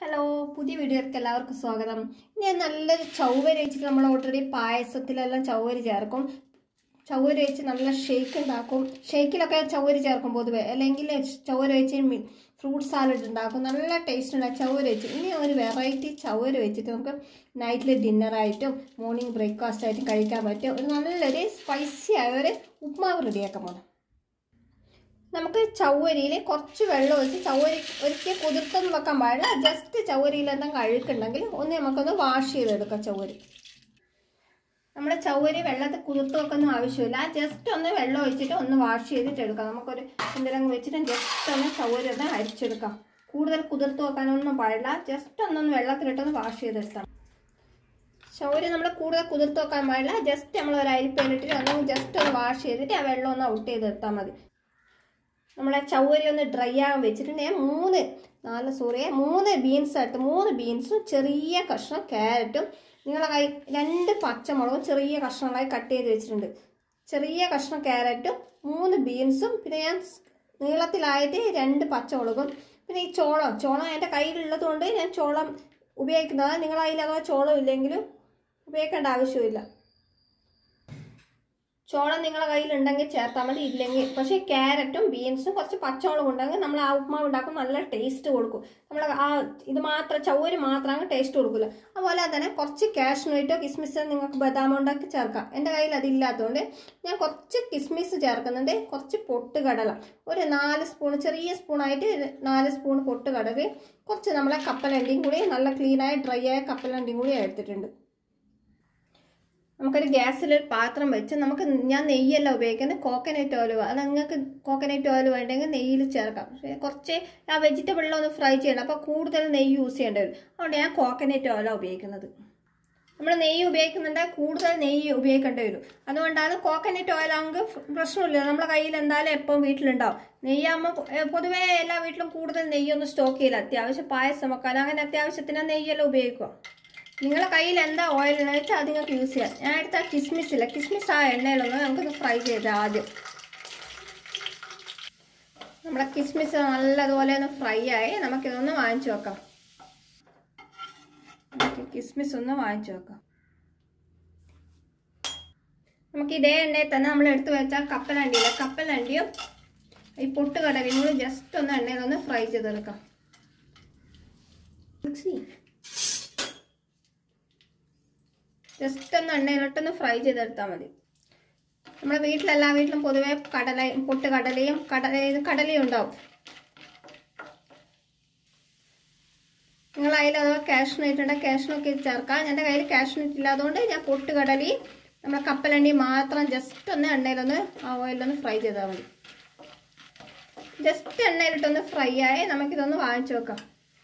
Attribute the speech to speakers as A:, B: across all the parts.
A: hello പുതിയ വീഡിയോക്ക് എല്ലാവർക്കും സ്വാഗതം ഇനി ഞാൻ നല്ലൊരു ചൗവരി വെച്ചിട്ട് നമ്മൾ ഓൾറെഡി പായസത്തിലെല്ലാം ചൗവരി ചേർക്കും ചൗവരി വെച്ച് നല്ല ഷേക്ക് ഉണ്ടാക്കും ഷേക്കിലൊക്കെ ചൗവരി ചേർക്കും പൊതുവെ അല്ലെങ്കിൽ ചൗവരി വെച്ച് ഫ്രൂട്ട് സാലഡ് ഉണ്ടാക്കും നല്ല ടേസ്റ്റ് ഉണ്ടാകും ചൗവരി വെച്ച് ഇനി ഒരു വെറൈറ്റി ചൗവരി വെച്ചിട്ട് നമുക്ക് നൈറ്റിൽ ഡിന്നറായിട്ടും മോർണിംഗ് ബ്രേക്ക്ഫാസ്റ്റ് ആയിട്ടും കഴിക്കാൻ പറ്റും ഒരു നല്ലൊരു സ്പൈസി ആയ ഒരു ഉപ്മാവ് റെഡിയാക്കാൻ പോകുന്നത് നമുക്ക് ചവ്വരിയിൽ കുറച്ച് വെള്ളം ഒഴിച്ച് ചവ്വരി ഒരിക്കൽ കുതിർത്തൊന്നും വെക്കാൻ പാടില്ല ജസ്റ്റ് ചവ്വരിയിൽ എന്തെങ്കിലും അഴുക്കുണ്ടെങ്കിൽ ഒന്ന് നമുക്കൊന്ന് വാഷ് ചെയ്തെടുക്കാം ചവ്വരി നമ്മുടെ ചവ്വരി വെള്ളത്തിൽ കുതിർത്ത് വെക്കൊന്നും ആവശ്യമില്ല ജസ്റ്റ് ഒന്ന് വെള്ളം ഒഴിച്ചിട്ട് ഒന്ന് വാഷ് ചെയ്തിട്ട് എടുക്കാം നമുക്കൊരു എന്തെങ്കിലും വെച്ചിട്ട് ജസ്റ്റ് ഒന്ന് ചവ്വരി ഒന്ന് അരിച്ചെടുക്കാം കൂടുതൽ കുതിർത്ത് വെക്കാനൊന്നും പാടില്ല ജസ്റ്റ് ഒന്നൊന്ന് വെള്ളത്തിലിട്ടൊന്ന് വാഷ് ചെയ്തെടുത്താൽ ചവരി നമ്മൾ കൂടുതൽ കുതിർത്ത് വെക്കാൻ പാടില്ല ജസ്റ്റ് നമ്മൾ ഒരു അരിപ്പയിലിട്ടിട്ട് ഒന്ന് ജസ്റ്റ് ഒന്ന് വാഷ് ചെയ്തിട്ട് ആ വെള്ളം ഒന്ന് ഔട്ട് ചെയ്തെടുത്താൽ മതി നമ്മളെ ചവരി ഒന്ന് ഡ്രൈ ആകാൻ വെച്ചിട്ടുണ്ട് ഞാൻ മൂന്ന് നാല് സോറി മൂന്ന് ബീൻസ് ആയിട്ട് മൂന്ന് ബീൻസും ചെറിയ കഷ്ണം ക്യാരറ്റും നിങ്ങളെ കൈ രണ്ട് പച്ചമുളകും ചെറിയ കഷ്ണങ്ങളായി കട്ട് ചെയ്ത് വെച്ചിട്ടുണ്ട് ചെറിയ കഷ്ണം ക്യാരറ്റും മൂന്ന് ബീൻസും പിന്നെ ഞാൻ നീളത്തിലായിട്ട് രണ്ട് പച്ചമുളകും പിന്നെ ഈ ചോളം ചോളം എൻ്റെ കയ്യിലുള്ളത് കൊണ്ട് ഞാൻ ചോളം ഉപയോഗിക്കുന്നതാണ് നിങ്ങളെ കയ്യിൽ അഥവാ ചോളം ഇല്ലെങ്കിലും ഉപയോഗിക്കേണ്ട ആവശ്യമില്ല ചോളം നിങ്ങളെ കയ്യിലുണ്ടെങ്കിൽ ചേർത്താൽ മതി ഇല്ലെങ്കിൽ പക്ഷേ ക്യാരറ്റും ബീൻസും കുറച്ച് പച്ചമുളകും ഉണ്ടെങ്കിൽ നമ്മൾ ആ ഉപ്മാവ് ഉണ്ടാക്കും നല്ല ടേസ്റ്റ് കൊടുക്കും നമ്മൾ ആ ഇത് മാത്രം ചൗര് മാത്രം ടേസ്റ്റ് കൊടുക്കില്ല അതുപോലെ തന്നെ കുറച്ച് കാഷ്നോയിട്ടോ കിസ്മിസോ നിങ്ങൾക്ക് ബദാം ഉണ്ടാക്കി ചേർക്കാം എൻ്റെ കയ്യിൽ അതില്ലാത്തതുകൊണ്ട് ഞാൻ കുറച്ച് കിസ്മിസ് ചേർക്കുന്നുണ്ട് കുറച്ച് പൊട്ടുകടല ഒരു നാല് സ്പൂൺ ചെറിയ സ്പൂണായിട്ട് നാല് സ്പൂൺ പൊട്ടുകടല കുറച്ച് നമ്മളെ കപ്പലണ്ടിയും കൂടി നല്ല ക്ലീനായ ഡ്രൈ ആയ കപ്പലണ്ടിയും കൂടി എടുത്തിട്ടുണ്ട് നമുക്കൊരു ഗ്യാസിൽ ഒരു പാത്രം വെച്ച് നമുക്ക് ഞാൻ നെയ്യല്ല ഉപയോഗിക്കുന്നത് കോക്കനട്ട് ഓയിൽ അത് നിങ്ങൾക്ക് കോക്കനട്ട് ഓയിൽ വേണ്ടെങ്കിൽ നെയ്യിൽ ചേർക്കാം പക്ഷേ കുറച്ച് ആ വെജിറ്റബിളിലൊന്ന് ഫ്രൈ ചെയ്യണം അപ്പോൾ കൂടുതൽ നെയ്യ് യൂസ് ചെയ്യേണ്ടി വരും അതുകൊണ്ട് ഞാൻ കോക്കനട്ട് ഓയിലാണ് ഉപയോഗിക്കുന്നത് നമ്മൾ നെയ്യ് ഉപയോഗിക്കുന്നുണ്ടെങ്കിൽ കൂടുതൽ നെയ്യ് ഉപയോഗിക്കേണ്ടി വരും അതുകൊണ്ടാണ് കോക്കനട്ട് ഓയിൽ ആണെങ്കിൽ പ്രശ്നമില്ല നമ്മുടെ കയ്യിൽ എന്തായാലും എപ്പം വീട്ടിലുണ്ടാവും നെയ്യാകുമ്പോൾ പൊതുവേ എല്ലാ വീട്ടിലും കൂടുതൽ നെയ്യൊന്നും സ്റ്റോക്ക് ചെയ്യില്ല അത്യാവശ്യം പായസം വെക്കാൻ അങ്ങനെ അത്യാവശ്യത്തിന് നെയ്യെല്ലാം ഉപയോഗിക്കുക നിങ്ങളുടെ കയ്യിൽ എന്താ ഓയിൽ ഉള്ളത് വെച്ചാൽ അത് നിങ്ങൾക്ക് യൂസ് ചെയ്യാം ഞാൻ എടുത്ത കിസ്മിസ് ഇല്ല കിസ്മിസ് ആ എണ്ണയിലൊന്ന് നമുക്കൊന്ന് ഫ്രൈ ചെയ്ത് ആദ്യം നമ്മുടെ കിസ്മിസ് നല്ലതുപോലെ ഒന്ന് ഫ്രൈ ആയി നമുക്കിതൊന്ന് വാങ്ങിച്ചു വെക്കാം കിസ്മിസ് ഒന്ന് വാങ്ങിച്ചു വെക്കാം നമുക്ക് ഇതേ എണ്ണയിൽ തന്നെ നമ്മൾ എടുത്തു വെച്ചാൽ കപ്പലണ്ടിയില്ല കപ്പലണ്ടിയും ഈ പൊട്ടുകടലയും കൂടി ജസ്റ്റ് ഒന്ന് എണ്ണയിലൊന്ന് ഫ്രൈ ചെയ്തെടുക്കാം ജസ്റ്റ് ഒന്ന് എണ്ണയിലോട്ടൊന്ന് ഫ്രൈ ചെയ്തെടുത്താൽ മതി നമ്മുടെ വീട്ടിലെല്ലാ വീട്ടിലും പൊതുവെ കടലയും പൊട്ട് കടലയും കടല കടലയും ഉണ്ടാവും നിങ്ങൾ അതിൽ അഥവാ കാഷ്നട്ട് ഉണ്ട് കാഷ്നൊക്കെ ചേർക്കാം എൻ്റെ കയ്യിൽ കാഷ്നട്ട് ഇല്ലാത്തതുകൊണ്ട് ഞാൻ പൊട്ട് കടലയും നമ്മുടെ കപ്പലണ്ടി മാത്രം ജസ്റ്റ് ഒന്ന് എണ്ണയിലൊന്ന് ആ ഓയിലൊന്ന് ഫ്രൈ ചെയ്താൽ മതി ജസ്റ്റ് എണ്ണയിലിട്ടൊന്ന് ഫ്രൈ ആയി നമുക്കിതൊന്ന് വാങ്ങിച്ചു വെക്കാം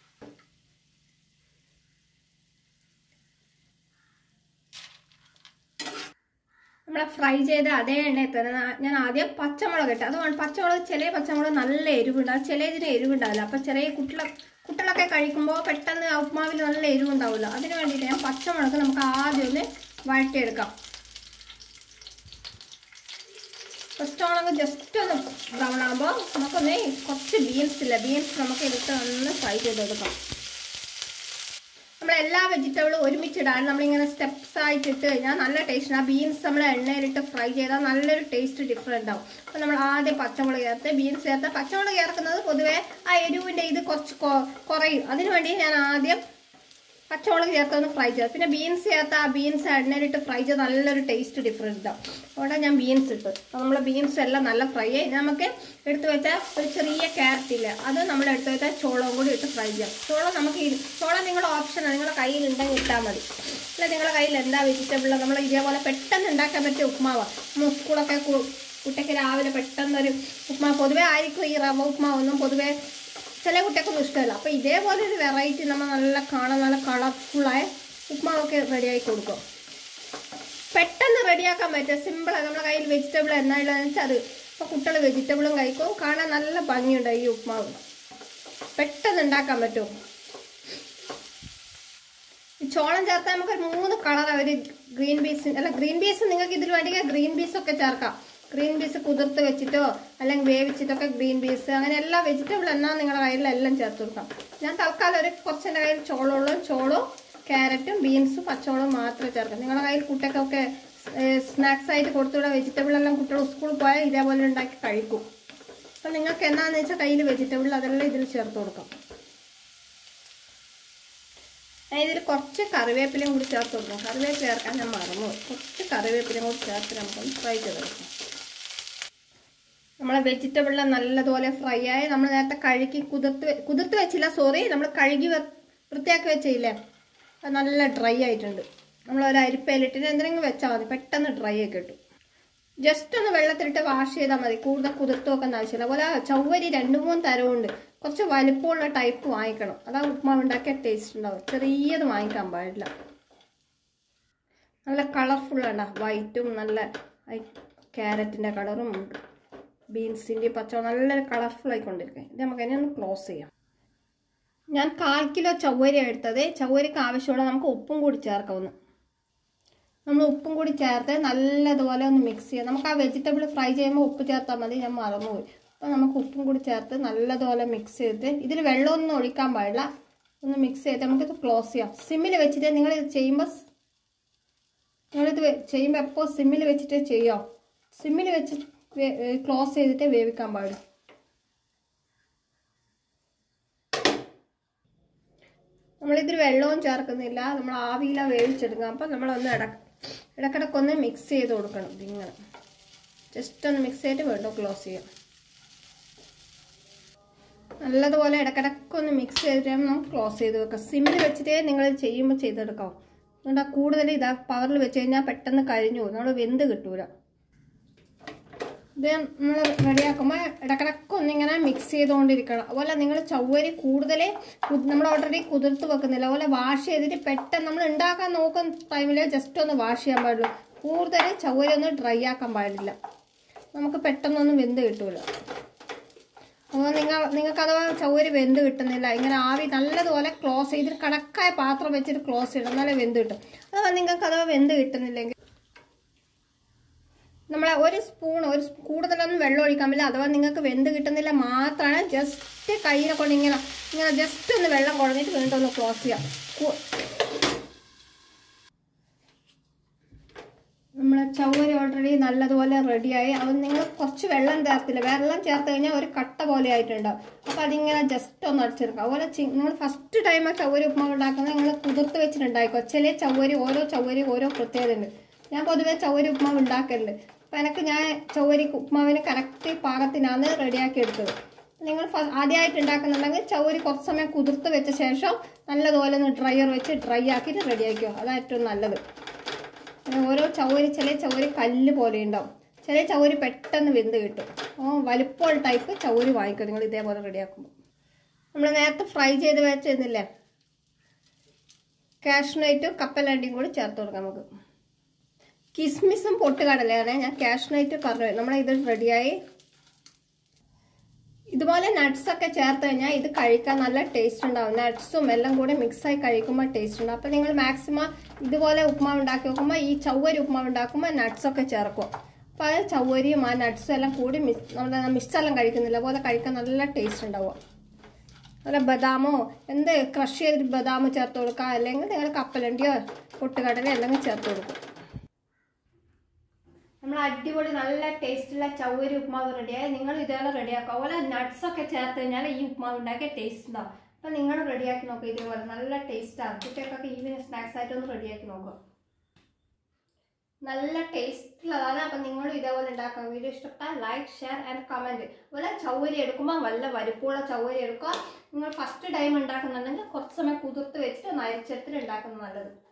A: നമ്മളെ ഫ്രൈ ചെയ്ത അതേ എണ്ണയിൽ തന്നെ ഞാൻ ആദ്യം പച്ചമുളക് ഇട്ട് അതുകൊണ്ട് പച്ചമുളക് ചില പച്ചമുളക് നല്ല എരിവുണ്ടാവും ചിലതിന് എരിവുണ്ടാവില്ല അപ്പം ചെറിയ കുട്ടികളെ കുട്ടികളൊക്കെ കഴിക്കുമ്പോൾ പെട്ടെന്ന് ഉപ്മാവിൽ നല്ല എരിവുണ്ടാവില്ല അതിന് വേണ്ടിയിട്ട് ഞാൻ പച്ചമുളക് നമുക്ക് ആദ്യം ഒന്ന് വഴറ്റിയെടുക്കാം പച്ചമുളക് ജസ്റ്റ് ഒന്ന് ബ്രൗൺ ആകുമ്പോൾ നമുക്കൊന്ന് കുറച്ച് ബീൻസ് ഇല്ല ബീൻസ് നമുക്ക് ഇതിട്ട് ഒന്ന് ഫ്രൈ ചെയ്തെടുക്കാം നമ്മൾ എല്ലാ വെജിറ്റബിളും ഒരുമിച്ചിടാൻ നമ്മളിങ്ങനെ സ്റ്റെപ്സ് ആയിട്ട് ഇട്ട് കഴിഞ്ഞാൽ നല്ല ടേസ്റ്റ് ആ ബീൻസ് നമ്മൾ എണ്ണയിലിട്ട് ഫ്രൈ ചെയ്താൽ നല്ലൊരു ടേസ്റ്റ് ഡിഫറെൻ്റ് ആവും അപ്പോൾ നമ്മൾ ആദ്യം പച്ചമുളക് ചേർത്ത് ബീൻസ് ചേർത്ത് പച്ചമുളക് ചേർക്കുന്നത് പൊതുവേ ആ എരിവിൻ്റെ ഇത് കുറച്ച് കുറയും അതിനു വേണ്ടി ഞാൻ ആദ്യം പച്ചമുളക് ചേർത്തൊന്ന് ഫ്രൈ ചെയ്ത് പിന്നെ ബീൻസ് ചേർത്ത് ആ ബീൻസ് എണ്ണയിലിട്ട് ഫ്രൈ ചെയ്ത് നല്ലൊരു ടേസ്റ്റ് ഡിഫറെൻ്റ് ആവും അവിടെ ഞാൻ ബീൻസ് ഇട്ട് അപ്പോൾ നമ്മൾ ബീൻസ് എല്ലാം നല്ല ഫ്രൈ ആയി നമുക്ക് എടുത്തു വെച്ചാൽ ഒരു ചെറിയ ക്യാരറ്റ് ഇല്ല അത് നമ്മൾ എടുത്തു വെച്ചാൽ ചോളവും കൂടി ഇട്ട് ഫ്രൈ ചെയ്യാം ചോളം നമുക്ക് ചോളം നിങ്ങളുടെ ഓപ്ഷനാണ് നിങ്ങളുടെ കയ്യിൽ ഉണ്ടെങ്കിൽ ഇട്ടാൽ മതി അല്ല നിങ്ങളുടെ കയ്യിൽ എന്താ വെജിറ്റബിൾ നമ്മൾ ഇതേപോലെ പെട്ടെന്ന് ഉണ്ടാക്കാൻ പറ്റിയ ഉപ്മാവാണ് സ്കൂളൊക്കെ കുട്ടിക്ക് രാവിലെ പെട്ടെന്നൊരു ഉപ്മാവ് പൊതുവേ ആയിരിക്കും ഈ റവ ഉപ്മാവൊന്നും പൊതുവേ ചില കുട്ടികൾക്കൊന്നും ഇഷ്ടമല്ല അപ്പോൾ ഇതേപോലെ ഒരു വെറൈറ്റി നമ്മൾ നല്ല കാണാൻ നല്ല കളർഫുള്ളായ ഉപ്മാവൊക്കെ റെഡിയാക്കി കൊടുക്കും പെട്ടെന്ന് റെഡിയാക്കാൻ പറ്റുക സിമ്പിളാണ് നമ്മുടെ കയ്യിൽ വെജിറ്റബിൾ എന്നാണെന്ന് വെച്ചാൽ അത് ഇപ്പോൾ കുട്ടികൾ വെജിറ്റബിളും കഴിക്കും കാണാൻ നല്ല ഭംഗിയുണ്ട് ഈ ഉപ്മാവ് പെട്ടെന്ന് ഉണ്ടാക്കാൻ പറ്റും ഈ ചോളം ചേർത്താൽ നമുക്ക് മൂന്ന് കളർ ഒരു ഗ്രീൻ പീസ് അല്ല ഗ്രീൻ പീസ് നിങ്ങൾക്ക് ഇതിൽ വേണമെങ്കിൽ ഗ്രീൻ പീസ് ഒക്കെ ചേർക്കാം ഗ്രീൻ പീസ് കുതിർത്ത് വെച്ചിട്ടോ അല്ലെങ്കിൽ വേവിച്ചിട്ടൊക്കെ ഗ്രീൻ പീസ് അങ്ങനെ എല്ലാ വെജിറ്റബിൾ എന്നാൽ നിങ്ങളുടെ കയ്യിലെല്ലാം ചേർത്ത് കൊടുക്കാം ഞാൻ തൽക്കാലം ഒരു കുറച്ചെൻ്റെ കയ്യിൽ ചോളമുള്ളൂ ചോളവും ക്യാരറ്റും ബീൻസും പച്ചമുളകും മാത്രമേ ചേർക്കാം നിങ്ങളുടെ കയ്യിൽ കുട്ടികൾക്കൊക്കെ സ്നാക്സ് ആയിട്ട് കൊടുത്തുവിടാൻ വെജിറ്റബിൾ എല്ലാം കുട്ടികൾ സ്കൂളിൽ പോയാൽ ഇതേപോലെ ഉണ്ടാക്കി കഴിക്കും അപ്പം നിങ്ങൾക്ക് എന്നാന്ന് വെച്ചാൽ കയ്യിൽ വെജിറ്റബിൾ അതെല്ലാം ഇതിൽ ചേർത്ത് കൊടുക്കാം ഞാൻ ഇതിൽ കുറച്ച് കറിവേപ്പിലയും കൂടി ചേർത്ത് കൊടുക്കും കറിവേപ്പില ചേർക്കാൻ ഞാൻ മറന്നു കുറച്ച് കറിവേപ്പിലയും കൂടി ചേർത്ത് നമുക്കൊന്ന് ഫ്രൈ ചെയ്തെടുക്കാം നമ്മളെ വെജിറ്റബിളിൽ നല്ലതുപോലെ ഫ്രൈ ആയി നമ്മൾ നേരത്തെ കഴുകി കുതിർത്ത് വെ- കുതിർത്ത് വെച്ചില്ല സോറി നമ്മൾ കഴുകി വെ- വൃത്തിയാക്കി വെച്ചില്ലേ അത് നല്ല ഡ്രൈ ആയിട്ടുണ്ട് നമ്മൾ ഒരു അരിപ്പയിലിട്ടിട്ട് എന്തെങ്കിലും വെച്ചാൽ മതി പെട്ടെന്ന് ഡ്രൈ ആയി കിട്ടും ജസ്റ്റ് ഒന്ന് വെള്ളത്തിലിട്ട് വാഷ് ചെയ്താൽ മതി കൂടുതൽ കുതിർത്ത് വെക്കേണ്ട ആവശ്യമില്ല അതുപോലെ ചൗവരി രണ്ട് മൂന്ന് തരമുണ്ട് കുറച്ച് വലിപ്പമുള്ള ടൈപ്പ് വാങ്ങിക്കണം അതാ ഉപ്മാവ് ഉണ്ടാക്കിയ ടേസ്റ്റ് ഉണ്ടാവും ചെറിയത് വാങ്ങിക്കാൻ പാടില്ല നല്ല കളർഫുള്ളാണ് വൈറ്റും നല്ല ക്യാരറ്റിൻ്റെ കളറും ബീൻസിൻ്റെ പച്ച നല്ലൊരു കളർഫുൾ ആയിക്കൊണ്ടിരിക്കും ഇത് നമുക്ക് അതിനെ ഒന്ന് ക്ലോസ് ചെയ്യാം ഞാൻ കാൽ കിലോ ചവ്വരി എടുത്തത് ചവ്വരിക്ക് ആവശ്യമുള്ള നമുക്ക് ഉപ്പും കൂടി ചേർക്കാവുന്നു നമ്മൾ ഉപ്പും കൂടി ചേർത്ത് നല്ലതുപോലെ ഒന്ന് മിക്സ് ചെയ്യാം നമുക്ക് ആ വെജിറ്റബിൾ ഫ്രൈ ചെയ്യുമ്പോൾ ഉപ്പ് ചേർത്താൽ മതി ഞാൻ മറന്നുപോയി അപ്പോൾ നമുക്ക് ഉപ്പും കൂടി ചേർത്ത് നല്ലതുപോലെ മിക്സ് ചെയ്തിട്ട് ഇതിൽ വെള്ളമൊന്നും ഒഴിക്കാൻ പാടില്ല ഒന്ന് മിക്സ് ചെയ്ത് നമുക്കിത് ക്ലോസ് ചെയ്യാം സിമ്മിൽ വെച്ചിട്ട് നിങ്ങളിത് ചെയ്യുമ്പോൾ നിങ്ങളിത് വെ- ചെയ്യുമ്പോൾ എപ്പോൾ സിമ്മിൽ വെച്ചിട്ട് ചെയ്യോ സിമ്മിൽ വെച്ച് ക്ലോസ് ചെയ്തിട്ട് വേവിക്കാൻ പാടും നമ്മളിതിൽ വെള്ളവും ചേർക്കുന്നില്ല നമ്മൾ ആവിയിലാണ് വേവിച്ചെടുക്കുക അപ്പം നമ്മളൊന്ന് ഇട ഇടക്കിടക്കൊന്ന് മിക്സ് ചെയ്ത് കൊടുക്കണം ഇതിങ്ങനെ ജസ്റ്റ് ഒന്ന് മിക്സ് ചെയ്തിട്ട് വീണ്ടും ക്ലോസ് ചെയ്യാം നല്ലതുപോലെ ഇടക്കിടക്കൊന്ന് മിക്സ് ചെയ്തിട്ട് നമുക്ക് ക്ലോസ് ചെയ്ത് വെക്കാം സിമ്മിൽ വെച്ചിട്ടേ നിങ്ങൾ ചെയ്യുമ്പോൾ ചെയ്തെടുക്കാം അതുകൊണ്ട് ആ കൂടുതൽ ഇതാ പവറിൽ വെച്ച് കഴിഞ്ഞാൽ പെട്ടെന്ന് കഴിഞ്ഞു പോകും നമ്മൾ വെന്ത് കിട്ടൂല ഇത് നമ്മൾ റെഡിയാക്കുമ്പോൾ ഇടക്കിടക്ക് ഒന്നിങ്ങനെ മിക്സ് ചെയ്തുകൊണ്ടിരിക്കണം അതുപോലെ നിങ്ങൾ ചവ്വരി കൂടുതൽ നമ്മൾ ഓൾറെഡി കുതിർത്ത് വെക്കുന്നില്ല അതുപോലെ വാഷ് ചെയ്തിട്ട് പെട്ടെന്ന് നമ്മൾ ഉണ്ടാക്കാൻ നോക്കുന്ന ടൈമിൽ ജസ്റ്റ് ഒന്ന് വാഷ് ചെയ്യാൻ പാടുള്ളൂ കൂടുതൽ ചവ്വരി ഒന്ന് ഡ്രൈ ആക്കാൻ പാടില്ല നമുക്ക് പെട്ടെന്നൊന്നും വെന്ത് കിട്ടൂല അപ്പോൾ നിങ്ങൾ നിങ്ങൾക്ക് അഥവാ ചവ്വരി വെന്ത് കിട്ടുന്നില്ല ഇങ്ങനെ ആവി നല്ലതുപോലെ ക്ലോസ് ചെയ്തിട്ട് കണക്കായ പാത്രം വെച്ചിട്ട് ക്ലോസ് ചെയ്യണം എന്നാലേ വെന്ത് കിട്ടും അഥവാ നിങ്ങൾക്ക് അഥവാ വെന്ത് കിട്ടുന്നില്ലെങ്കിൽ നമ്മളെ ഒരു സ്പൂൺ ഒരു സ് കൂടുതലൊന്നും വെള്ളം ഒഴിക്കാൻ പറ്റില്ല അഥവാ നിങ്ങൾക്ക് വെന്ത് കിട്ടുന്നില്ല മാത്രമാണ് ജസ്റ്റ് കയ്യിനെ കൊണ്ട് ഇങ്ങനെ ഇങ്ങനെ ജസ്റ്റ് ഒന്ന് വെള്ളം കുഴഞ്ഞിട്ട് വീണ്ടും ഒന്ന് ക്ലോസ് ചെയ്യാം കു- നമ്മളെ ചവ്വരി ഓൾറെഡി നല്ലതുപോലെ റെഡിയായി അത് നിങ്ങൾ കുറച്ച് വെള്ളം ചേർത്തില്ല വെള്ളം ചേർത്ത് കഴിഞ്ഞാൽ ഒരു കട്ട പോലെ ആയിട്ടുണ്ടാവും അപ്പോൾ അതിങ്ങനെ ജസ്റ്റ് ഒന്ന് അടിച്ചെടുക്കുക അതുപോലെ ചി- നിങ്ങൾ ഫസ്റ്റ് ടൈം ആ ചവ്വരി ഉപ്മാവ് ഉണ്ടാക്കുന്നത് നിങ്ങൾ കുതിർത്ത് വെച്ചിട്ടുണ്ടായിക്കോ ചില ചവ്വരി ഓരോ ചവ്വരി ഓരോ പ്രത്യേകത ഉണ്ട് ഞാൻ പൊതുവേ ചവ്വരി ഉപ്മാവ് ഉണ്ടാക്കലുണ്ട് അപ്പം എനിക്ക് ഞാൻ ചവ്വരി ഉപ്മാവിന് കറക്റ്റ് പാകത്തിനാണ് റെഡിയാക്കി എടുത്തത് നിങ്ങൾ ഫ- ആദ്യമായിട്ട് ഉണ്ടാക്കുന്നുണ്ടെങ്കിൽ ചവ്വരി കുറച്ച് സമയം കുതിർത്ത് വെച്ച ശേഷം നല്ലതുപോലെ ഒന്ന് ഡ്രയർ വെച്ച് ഡ്രൈ ആക്കിയിട്ട് റെഡിയാക്കിയോ അതാണ് ഏറ്റവും നല്ലത് പിന്നെ ഓരോ ചവരി ചില ചവരി കല്ല് പോലെ ഉണ്ടാവും ചില ചവരി പെട്ടെന്ന് വെന്ത് കിട്ടും അപ്പോൾ വലിപ്പമുള്ള ടൈപ്പ് ചവരി വാങ്ങിക്കും നിങ്ങൾ ഇതേപോലെ റെഡിയാക്കുമ്പോൾ നമ്മൾ നേരത്തെ ഫ്രൈ ചെയ്ത് വെച്ചിരുന്നില്ലേ കാഷ്നൈറ്റും കപ്പലണ്ടിയും കൂടി ചേർത്ത് കൊടുക്കാം നമുക്ക് കിസ്മിസും പൊട്ടുകടലയാണ് ഞാൻ കാഷ്നൈറ്റ് പറഞ്ഞു നമ്മളെ ഇത് റെഡിയായി ഇതുപോലെ nuts ഒക്കെ ചേർത്ത് കഴിഞ്ഞാൽ ഇത് കഴിക്കാൻ നല്ല ടേസ്റ്റ് ഉണ്ടാവും നട്ട്സും എല്ലാം കൂടി മിക്സായി കഴിക്കുമ്പോൾ ടേസ്റ്റ് ഉണ്ടാവും അപ്പം നിങ്ങൾ മാക്സിമം ഇതുപോലെ ഉപ്മാവ് ഉണ്ടാക്കി വെക്കുമ്പോൾ ഈ ചവ്വരി ഉപ്മാവ് ഉണ്ടാക്കുമ്പോൾ nuts ഒക്കെ ചേർക്കും അപ്പോൾ അത് ചവ്വരിയും ആ നട്ട്സും എല്ലാം കൂടി മിക്സ് നമ്മുടെ മിക്സെല്ലാം കഴിക്കുന്നില്ല അതുപോലെ കഴിക്കാൻ നല്ല ടേസ്റ്റ് ഉണ്ടാവുക അതുപോലെ ബദാമോ എന്ത് ക്രഷ് ചെയ്തിട്ട് ബദാം ചേർത്ത് കൊടുക്കുക അല്ലെങ്കിൽ നിങ്ങൾ കപ്പലണ്ടിയോ പൊട്ടുകടലയോ അല്ലെങ്കിൽ ചേർത്ത് കൊടുക്കും നമ്മൾ അടിപൊളി നല്ല ടേസ്റ്റുള്ള ചവ്വരി ഉപ്മാവ് റെഡിയായി നിങ്ങൾ ഇതേപോലെ റെഡിയാക്കുക അതുപോലെ nuts ഒക്കെ ചേർത്ത് കഴിഞ്ഞാൽ ഈ ഉപ്മാവ് ഉണ്ടാക്കിയ ടേസ്റ്റ് ഉണ്ടാവും അപ്പം നിങ്ങൾ റെഡിയാക്കി നോക്കുക ഇതേപോലെ നല്ല ടേസ്റ്റാണ് കുട്ടികൾക്കൊക്കെ ഈവനിങ് സ്നാക്സ് ആയിട്ടൊന്ന് റെഡിയാക്കി നോക്കുക നല്ല ടേസ്റ്റുള്ളതാണ് അപ്പം നിങ്ങളും ഇതേപോലെ ഉണ്ടാക്കുക വീഡിയോ ഇഷ്ടപ്പെട്ടാൽ ലൈക്ക് ഷെയർ ആൻഡ് കമൻറ്റ് അതുപോലെ ചവ്വരി എടുക്കുമ്പോൾ വല്ല വലുപ്പമുള്ള ചവ്വരി എടുക്കുക നിങ്ങൾ ഫസ്റ്റ് ടൈം ഉണ്ടാക്കുന്നുണ്ടെങ്കിൽ കുറച്ച് സമയം കുതിർത്ത് വെച്ചിട്ട് ഒന്ന് അരിച്ചെടുത്തിട്ട് ഉണ്ടാക്കുന്നത് നല്ലത്